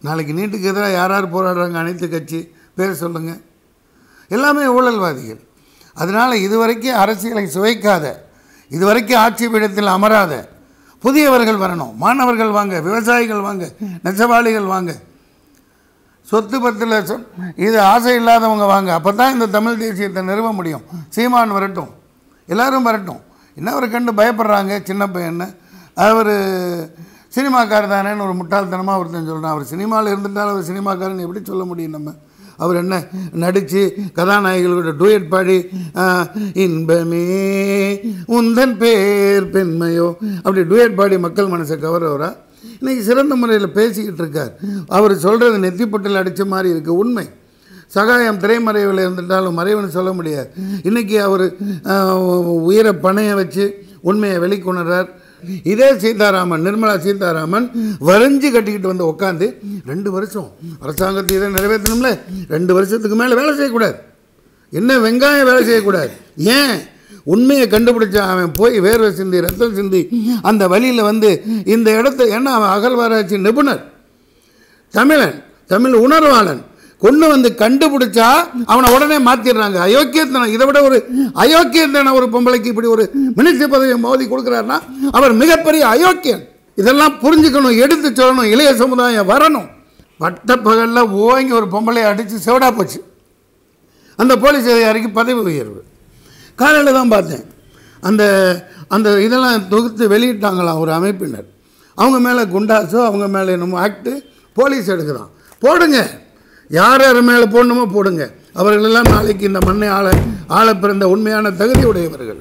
நாளைக்கு நீட்டுக்கு எதிராக யார் யார் போராடுறாங்க அனைத்து கட்சி பேர் சொல்லுங்கள் எல்லாமே ஊழல்வாதிகள் அதனால் இதுவரைக்கும் அரசியலை சுவைக்காத இதுவரைக்கும் ஆட்சி பீடத்தில் அமராத புதியவர்கள் வரணும் மாணவர்கள் வாங்க விவசாயிகள் வாங்க நெசவாளிகள் வாங்க சொத்து பத்தில் சொ இது ஆசை இல்லாதவங்க வாங்க அப்போ தான் இந்த தமிழ் தேசியத்தை நிறுவ முடியும் சீமான் வரட்டும் எல்லாரும் வரட்டும் என்ன அவரை கண்டு பயப்படுறாங்க சின்ன பையன்னு அவர் சினிமாக்காரர் தானேன்னு ஒரு முட்டாள்தனமாக ஒருத்தன் சொல்கிறான் அவர் சினிமாவில் இருந்துட்டாலும் அவர் சினிமாக்காரன் எப்படி சொல்ல முடியும் நம்ம அவர் என்ன நடித்து கதாநாயகிகளோட டூயட் பாடி ஆ, இன்பமே உந்தன் பேர் பெண்மையோ அப்படி டூயட் பாடி மக்கள் மனசை கவரவரா இன்னைக்கு சிறந்த முறையில் பேசிக்கிட்டு இருக்கார் அவர் சொல்கிறது நெத்திப்பட்டில் அடித்த மாதிரி இருக்குது உண்மை சகாயம் திரைமறைவில் இருந்துட்டாலும் மறைவுன்னு சொல்ல முடியாது இன்றைக்கி அவர் உயிரை பணைய வச்சு உண்மையை வெளிக்கொணர்றார் இதே சீதாராமன் நிர்மலா சீதாராமன் வரைஞ்சு கட்டிக்கிட்டு வந்து உட்காந்து ரெண்டு வருஷம் அரசாங்கத்தை இதை நிறைவேற்றணும்ல ரெண்டு வருஷத்துக்கு மேலே வேலை செய்யக்கூடாது என்ன வெங்காயம் வேலை செய்யக்கூடாது ஏன் உண்மையை கண்டுபிடிச்ச அவன் போய் வேர்வை சிந்தி ரத்தம் சிந்தி அந்த வழியில் வந்து இந்த இடத்த ஏன்னா அவன் அகழ்வாராய்ச்சி நிபுணர் தமிழன் தமிழ் உணர்வாளன் கொண்டு வந்து கண்டுபிடிச்சா அவனை உடனே மாத்திடுறாங்க அயோக்கியத்தனம் இதை விட ஒரு அயோக்கியத்தன ஒரு பொம்பளைக்கு இப்படி ஒரு மினிஸ்டர் பதவியை மோதி கொடுக்குறாருன்னா அவர் மிகப்பெரிய அயோக்கியன் இதெல்லாம் புரிஞ்சுக்கணும் எடுத்து சொல்லணும் இளைய சமுதாயம் வரணும் பட்டப்பகலில் ஓங்கி ஒரு பொம்பளையை அடித்து செவடா போச்சு அந்த போலீஸ் அதிகாரிக்கு பதவி உயர்வு காலையில் தான் பார்த்தேன் அந்த அந்த இதெல்லாம் தொகுத்து வெளியிட்டாங்களாம் ஒரு அமைப்பினர் அவங்க மேலே குண்டாஸோ அவங்க மேலே என்னமோ ஆக்டு போலீஸ் எடுக்குதான் போடுங்க யார் யார் மேலே போடணுமோ போடுங்க அவர்களெல்லாம் நாளைக்கு இந்த மண்ணை ஆள ஆள பிறந்த உண்மையான தகுதி உடையவர்கள்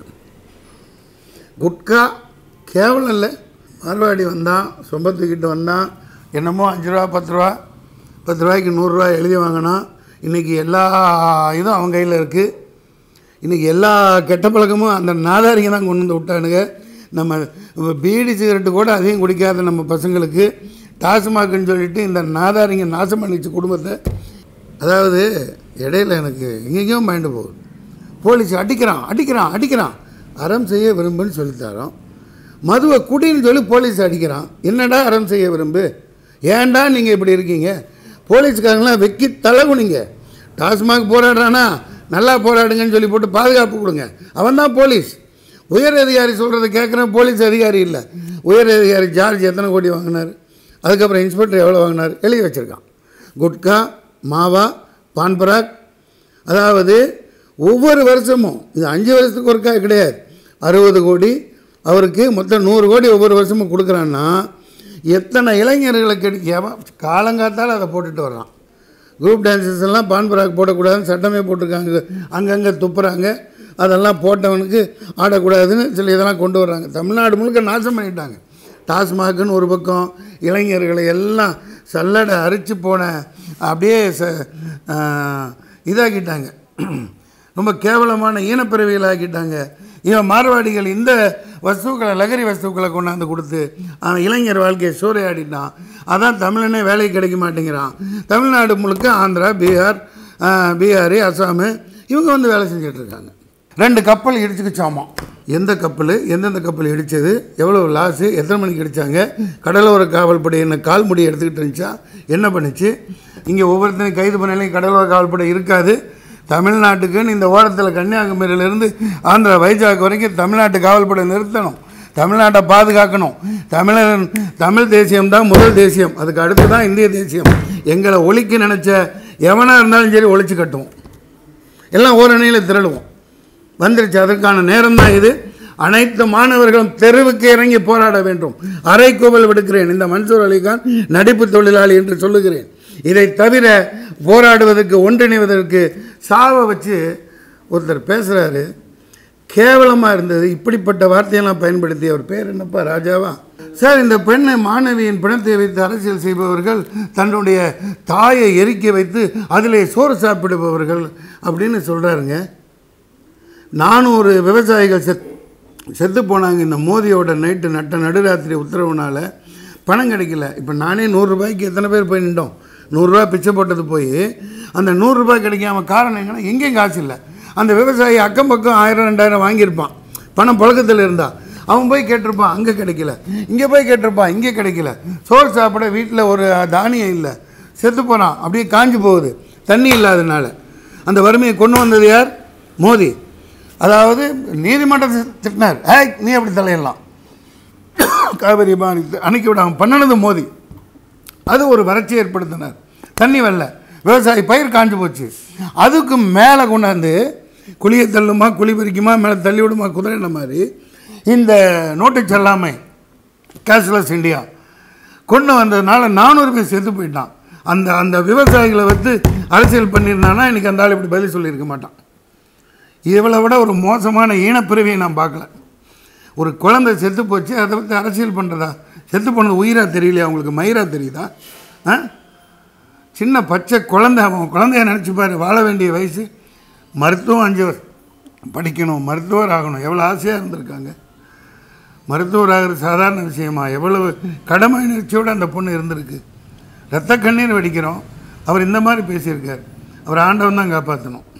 குட்கா கேவலம் இல்லை மார்வாடி வந்தான் சொம்பத்துக்கிட்டு வந்தான் என்னமோ அஞ்சு ரூபா பத்து ரூபா பத்து ரூபாய்க்கு நூறுரூவா எழுதி வாங்கினான் இன்றைக்கி எல்லா இதுவும் அவன் கையில் இருக்குது இன்றைக்கி எல்லா கெட்ட பழக்கமும் அந்த நாதாரிங்க தான் கொண்டு வந்து விட்டானுங்க நம்ம பீடி சிகரெட்டு கூட அதிகம் குடிக்காத நம்ம பசங்களுக்கு டாஸ்மாக்குன்னு சொல்லிட்டு இந்த நாதாரிங்க நாசம் பண்ணிச்சு குடும்பத்தை அதாவது இடையில எனக்கு எங்கெங்கேயும் மைண்டு போகுது போலீஸ் அடிக்கிறான் அடிக்கிறான் அடிக்கிறான் அறம் செய்ய விரும்புன்னு சொல்லித்தரோம் மதுவை குடின்னு சொல்லி போலீஸ் அடிக்கிறான் என்னடா அறம் செய்ய விரும்பு ஏன்டா நீங்கள் இப்படி இருக்கீங்க போலீஸ்காரங்களாம் வெக்கி தலை குனிங்க டாஸ்மாக் போராடுறானா நல்லா போராடுங்கன்னு சொல்லி போட்டு பாதுகாப்பு கொடுங்க அவன் தான் போலீஸ் உயர் அதிகாரி சொல்கிறத கேட்குறேன் போலீஸ் அதிகாரி இல்லை உயர் அதிகாரி ஜார்ஜ் எத்தனை கோடி வாங்கினார் அதுக்கப்புறம் இன்ஸ்பெக்டர் எவ்வளோ வாங்கினார் எழுதி வச்சுருக்கான் குட்கா மாவா பான்பராக் அதாவது ஒவ்வொரு வருஷமும் இது அஞ்சு வருஷத்துக்கு ஒருக்கா கிடையாது அறுபது கோடி அவருக்கு மொத்தம் நூறு கோடி ஒவ்வொரு வருஷமும் கொடுக்குறான்னா எத்தனை இளைஞர்களுக்கு எவன் காலங்காத்தால் அதை போட்டுட்டு வர்றான் குரூப் டான்சஸ் எல்லாம் பான்பராக் போடக்கூடாதுன்னு சட்டமே போட்டிருக்காங்க அங்கங்கே துப்புறாங்க அதெல்லாம் போட்டவனுக்கு ஆடக்கூடாதுன்னு சில இதெல்லாம் கொண்டு வர்றாங்க தமிழ்நாடு முழுக்க நாசம் பண்ணிட்டாங்க டாஸ்மாகுன்னு ஒரு பக்கம் இளைஞர்களை எல்லாம் சல்லடை அரிச்சு போன அப்படியே ச ஆ, இதாக்கிட்டாங்க ரொம்ப கேவலமான ஈனப்பிறவிகள் ஆக்கிட்டாங்க இவன் மார்வாடிகள் இந்த வஸ்துக்களை லகரி வஸ்துக்களை கொண்டாந்து கொடுத்து அவன் இளைஞர் வாழ்க்கையை சூறையாடிட்டான் அதான் தமிழனே வேலை கிடைக்க மாட்டேங்கிறான் தமிழ்நாடு முழுக்க ஆந்திரா பீகார் ஆ, பீகாரி அசாமு இவங்க வந்து வேலை செஞ்சுட்டு இருக்காங்க ரெண்டு கப்பல் இடிச்சுக்கிச்சாமா எந்த கப்பல் எந்தெந்த கப்பல் இடித்தது எவ்வளோ லாஸு எத்தனை மணிக்கு இடித்தாங்க கடலோர காவல்படை என்ன கால்முடி எடுத்துக்கிட்டு இருந்துச்சா என்ன பண்ணுச்சு இங்கே ஒவ்வொருத்தனையும் கைது பண்ணலையும் கடலோர காவல்படை இருக்காது தமிழ்நாட்டுக்குன்னு இந்த ஓரத்தில் கன்னியாகுமரியிலேருந்து ஆந்திரா வைஜாக் வரைக்கும் தமிழ்நாட்டு காவல்படை நிறுத்தணும் தமிழ்நாட்டை பாதுகாக்கணும் தமிழன் தமிழ் தேசியம் தான் முதல் தேசியம் அதுக்கு அடுத்து தான் இந்திய தேசியம் எங்களை ஒழிக்க நினச்ச எவனாக இருந்தாலும் சரி ஒழிச்சு கட்டுவோம் எல்லாம் ஓரணியில் திரளுவோம் வந்துருச்சு அதற்கான நேரம் தான் இது அனைத்து மாணவர்களும் தெருவுக்கு இறங்கி போராட வேண்டும் அரைக்கூவல் விடுக்கிறேன் இந்த மன்சூர் அலிகான் நடிப்பு தொழிலாளி என்று சொல்லுகிறேன் இதை தவிர போராடுவதற்கு ஒன்றிணைவதற்கு சாவை வச்சு ஒருத்தர் பேசுகிறாரு கேவலமாக இருந்தது இப்படிப்பட்ட வார்த்தையெல்லாம் பயன்படுத்தி அவர் பேர் என்னப்பா ராஜாவா சார் இந்த பெண்ணை மாணவியின் பிணத்தை வைத்து அரசியல் செய்பவர்கள் தன்னுடைய தாயை எரிக்க வைத்து அதிலே சோறு சாப்பிடுபவர்கள் அப்படின்னு சொல்கிறாருங்க நானூறு விவசாயிகள் செத் செத்து போனாங்க இந்த மோதியோட நைட்டு நட்ட நடுராத்திரி உத்தரவுனால பணம் கிடைக்கல இப்போ நானே நூறுரூபாய்க்கு எத்தனை பேர் போய் நின்றோம் நூறுரூவா பிச்சை போட்டது போய் அந்த நூறுரூபா கிடைக்காம காரணம் என்னன்னா எங்கேயும் காசு இல்லை அந்த விவசாயி அக்கம் பக்கம் ஆயிரம் ரெண்டாயிரம் வாங்கியிருப்பான் பணம் புழக்கத்தில் இருந்தா அவன் போய் கேட்டிருப்பான் அங்கே கிடைக்கல இங்கே போய் கேட்டிருப்பான் இங்கே கிடைக்கல சோறு சாப்பிட வீட்டில் ஒரு தானியம் இல்லை செத்து போகிறான் அப்படியே காஞ்சு போகுது தண்ணி இல்லாதனால அந்த வறுமையை கொண்டு வந்தது யார் மோடி அதாவது நீதிமன்றத்தை திட்டினார் ஏய் நீ அப்படி தலையிடலாம் காவிரி பாணி அணைக்க விடாமல் பண்ணினது மோதி அது ஒரு வறட்சி ஏற்படுத்தினார் தண்ணி வரல விவசாயி பயிர் காஞ்சு போச்சு அதுக்கு மேலே கொண்டாந்து குழியை தள்ளுமா குழி பறிக்குமா மேலே தள்ளி விடுமா குதிரைன மாதிரி இந்த நோட்டு செல்லாமை கேஷ்லெஸ் இந்தியா கொண்டு வந்ததுனால நானூறு பேர் செத்து போயிட்டான் அந்த அந்த விவசாயிகளை வந்து அரசியல் பண்ணியிருந்தானா இன்னைக்கு அந்த ஆள் இப்படி பதில் சொல்லியிருக்க மாட்டான் இவளை விட ஒரு மோசமான ஈனப்பிறவியை நான் பார்க்கல ஒரு குழந்தை செத்து போச்சு அதை பற்றி அரசியல் பண்ணுறதா செத்து போனது உயிராக தெரியலையா அவங்களுக்கு மயிராக தெரியுதா ஆ சின்ன பச்சை குழந்தை அவன் குழந்தைய நினச்சி பாரு வாழ வேண்டிய வயசு மருத்துவம் அஞ்சு வருஷம் படிக்கணும் மருத்துவர் ஆகணும் எவ்வளோ ஆசையாக இருந்திருக்காங்க மருத்துவர் ஆகிறது சாதாரண விஷயமா எவ்வளவு கடமை உணர்ச்சியோடு அந்த பொண்ணு இருந்திருக்கு ரத்த கண்ணீர் வெடிக்கிறோம் அவர் இந்த மாதிரி பேசியிருக்கார் அவர் ஆண்டவன் தான் காப்பாற்றணும்